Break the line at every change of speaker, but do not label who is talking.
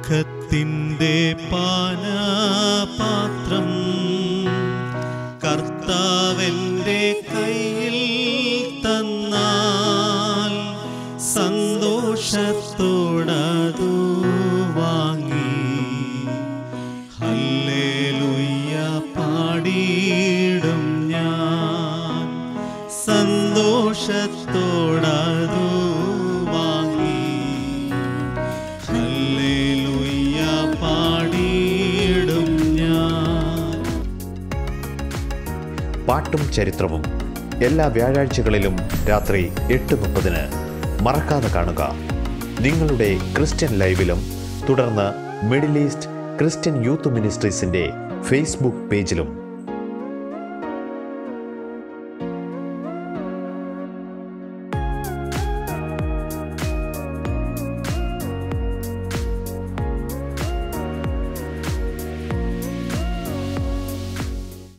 ദുഃഖത്തിൻ്റെ പാനപാത്രം കർത്താവെൻ്റെ കയ്യിൽ തന്നാൽ സന്തോഷത്തോടതു വാങ്ങി ഹല്ലേലൂയ പാടിയിടും ഞാൻ സന്തോഷത്തോടതു വാങ്ങി ഹല്ലേലൂയ പാടിയിടും ഞാൻ
പാട്ടും ചരിത്രവും എല്ലാ വ്യാഴാഴ്ചകളിലും രാത്രി എട്ട് മുപ്പതിന് മറക്കാതെ കാണുക നിങ്ങളുടെ ക്രിസ്ത്യൻ ലൈവിലും തുടർന്ന് മിഡിൽ ഈസ്റ്റ് ക്രിസ്ത്യൻ യൂത്ത് മിനിസ്ട്രീസിൻ്റെ ഫേസ്ബുക്ക് പേജിലും